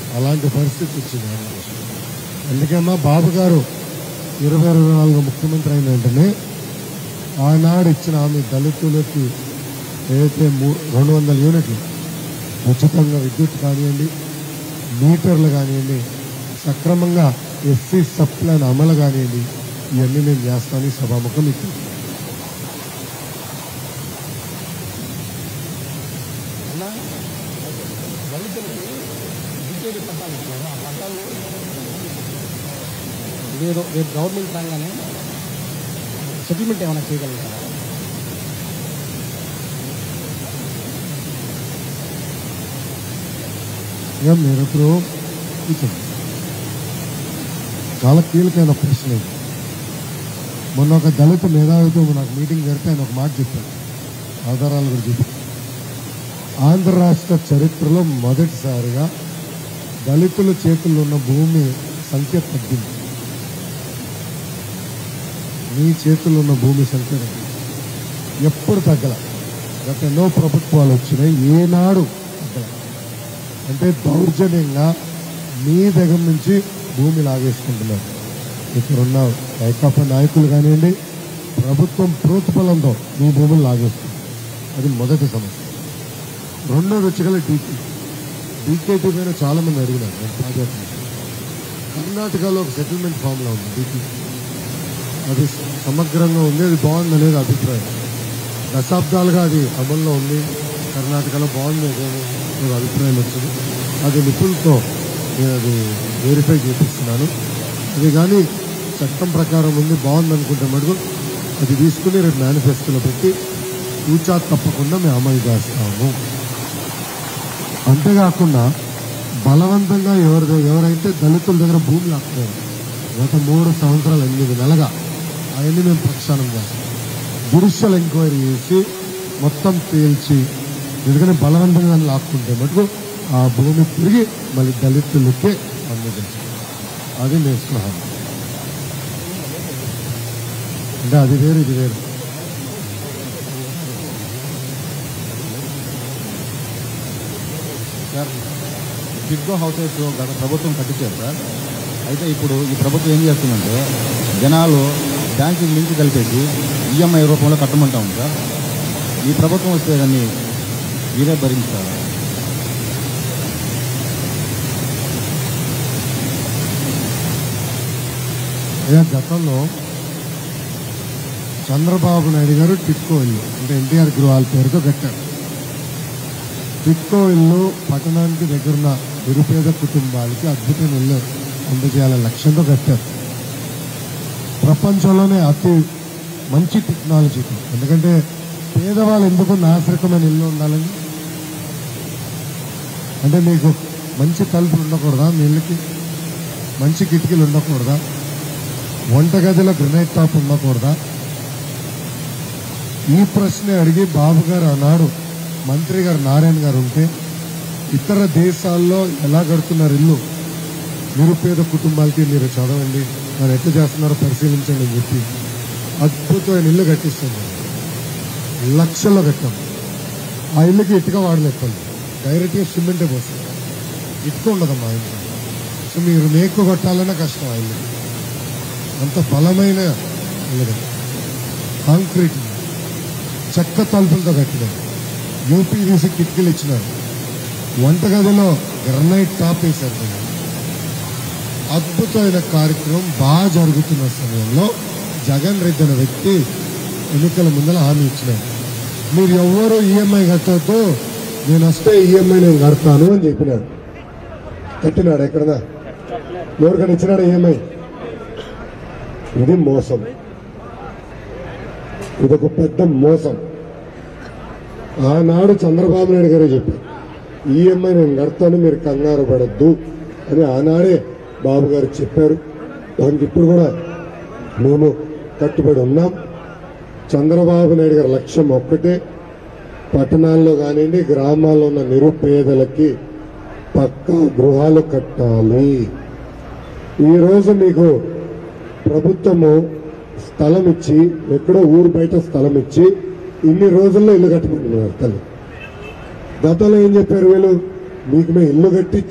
అలాంటి పరిస్థితి వచ్చింది ఆంధ్రప్రదేశ్ అందుకేమా బాబు గారు ఇరవై ఇరవై నాలుగు ముఖ్యమంత్రి అయిన వెంటనే ఆనాడు ఇచ్చిన హామీ దళితులకి ఏదైతే మూ రెండు వందల యూనిట్లు ఉచితంగా విద్యుత్ కానివ్వండి మీటర్లు కానివ్వండి సక్రమంగా ఎస్సీ సప్లైన్ అమలు కానివ్వండి ఇవన్నీ నేను చేస్తానని సభాముఖం మీకు ఇదేదో రేపు గవర్నమెంట్ రాగానే సెటిల్మెంట్ ఏమైనా చేయగలుగుతారా ఏం మీరు ఇప్పుడు కూర్చోండి చాలా కీలకమైన ప్రశ్న ఇది మొన్న ఒక దళిత మేధావితో నాకు మీటింగ్ జరిగితే ఆయన ఒక మాట చెప్పారు ఆధారాలు కూడా చెప్పారు ఆంధ్ర రాష్ట్ర చరిత్రలో మొదటిసారిగా దళితుల చేతుల్లో ఉన్న భూమి సంఖ్య తగ్గింది మీ చేతుల్లో ఉన్న భూమి సంఖ్య తగ్గింది ఎప్పుడు తగ్గల గత ఎన్నో ప్రభుత్వాలు వచ్చినాయి ఏనాడు తగ్గల అంటే దౌర్జన్యంగా మీ దగ్గర నుంచి భూమి లాగేసుకుంటున్నారు ఇక్కడున్న వైకాపా నాయకులు కానివ్వండి ప్రభుత్వం ప్రోత్బలంతో మీ భూములు లాగేస్తుంది అది మొదటి సమస్య రెండోది వచ్చగల డీకే డీకేటీ పైన చాలా మంది అడిగినారు నేను ప్రాజెక్ట్ నుంచి. కర్ణాటకలో ఒక సెటిల్మెంట్ ఫామ్లో ఉంది డీకే అది సమగ్రంగా ఉంది అది బాగుంది అనేది అభిప్రాయం దశాబ్దాలుగా అది అమల్లో ఉంది కర్ణాటకలో బాగుంది అనేది ఒక అభిప్రాయం వచ్చింది అది నిపుణులతో నేను అది వెరిఫై చేపిస్తున్నాను అది కానీ చట్టం ప్రకారం ఉంది బాగుంది అనుకుంటే మటుకు అది తీసుకుని రేపు మేనిఫెస్టోలో పెట్టి కూచా తప్పకుండా మేము అమలు చేస్తాము అంతేకాకుండా బలవంతంగా ఎవరి ఎవరైతే దళితుల దగ్గర భూమి లాక్కున్నారు గత మూడు సంవత్సరాలు ఎనిమిది నెలగా అవన్నీ మేము ప్రక్షాళన చేస్తాం జుడిషియల్ ఎంక్వైరీ చేసి మొత్తం తేల్చి ఎందుకంటే బలవంతంగా దాన్ని లాక్కుంటే మటుకు ఆ భూమి తిరిగి మళ్ళీ దళితులకే అందజేస్తాం అది నేర్చుకున్నాం అంటే అది వేరు ఇది వేరు సార్ టిడ్కో హౌసెస్ గత ప్రభుత్వం కట్టించారు సార్ అయితే ఇప్పుడు ఈ ప్రభుత్వం ఏం చేస్తుందంటే జనాలు బ్యాంకుకి లింక్ కలిపేసి ఈఎంఐ రూపంలో కట్టమంటా ఉంది సార్ ఈ ప్రభుత్వం వస్తే దాన్ని మీరే భరించాలి అయ్యా గతంలో చంద్రబాబు నాయుడు గారు టిట్కో ఇల్లు అంటే ఎన్టీఆర్ గృహాల పేరుతో కట్టారు టిట్కో ఇల్లు పట్టణానికి దగ్గరున్న నిరుపేద కుటుంబాలకి అద్భుతమైన ఇల్లు అందజేయాలనే లక్ష్యంతో కట్టారు ప్రపంచంలోనే అతి మంచి టెక్నాలజీతో ఎందుకంటే పేదవాళ్ళు ఎందుకు నాశరకమైన ఇల్లు ఉండాలని అంటే మీకు మంచి తలుపులు ఉండకూడదా మీ ఇల్లుకి మంచి కిటికీలు ఉండకూడదా వంటగదిలో గ్రనైట్ టాప్ ఉండకూడదా ఈ ప్రశ్న అడిగి బాబు గారు ఆనాడు మంత్రి గారు నారాయణ గారు ఉంటే ఇతర దేశాల్లో ఎలా కడుతున్నారు ఇల్లు నిరుపేద కుటుంబాలకి మీరు చదవండి మరి ఎట్లా చేస్తున్నారో పరిశీలించండి అని చెప్పి అద్భుతమైన ఇల్లు కట్టిస్తుంది లక్షల్లో కట్టాం ఆ ఇల్లుకి ఇటుక వాడలేదు డైరెక్ట్గా సిమెంటే పోస్తుంది ఇటుక ఉండదమ్మా ఆ ఇంట్లో సో మీరు మేకు కొట్టాలన్నా కష్టం ఆ ఇల్లు అంత బలమైన ఇల్లు కట్టాం. కాంక్రీట్ ఇల్లు. చెక్క తలుపులతో కట్టినారు యూపీవీసీ కిటికీలు ఇచ్చినారు వంటగదిలో గ్రనైట్ టాప్ వేశారు దాన్ని. అద్భుతమైన కార్యక్రమం బాగా జరుగుతున్న సమయంలో జగన్ రెడ్డి అనే వ్యక్తి ఎన్నికల ముందర హామీ ఇచ్చినారు మీరు ఎవ్వరూ ఈఎంఐ కట్టద్దు నేను వస్తే ఈఎంఐ నేను కడతాను అని చెప్పినాడు కట్టినాడు ఎక్కడదా ఎవరికైనా ఇచ్చినాడు ఈఎంఐ ఇది మోసం ఇదొక పెద్ద మోసం ఆనాడు చంద్రబాబు నాయుడు గారే చెప్పారు ఈఎంఐ నేను కడతాను మీరు కంగారు పడద్దు అని ఆనాడే బాబు గారు చెప్పారు దానికి ఇప్పుడు కూడా మేము కట్టుబడి ఉన్నాం చంద్రబాబు నాయుడు గారి లక్ష్యం ఒక్కటే పట్టణాల్లో కానివ్వండి గ్రామాల్లో ఉన్న నిరుపేదలకి పక్కా గృహాలు కట్టాలి ఈరోజు మీకు ప్రభుత్వము స్థలం ఇచ్చి ఎక్కడో ఊరు బయట స్థలం ఇచ్చి ఇన్ని రోజుల్లో ఇల్లు కట్టమంటున్నారు తల్లి గతంలో ఏం చెప్పారు వీళ్ళు మీకు మేము ఇల్లు కట్టి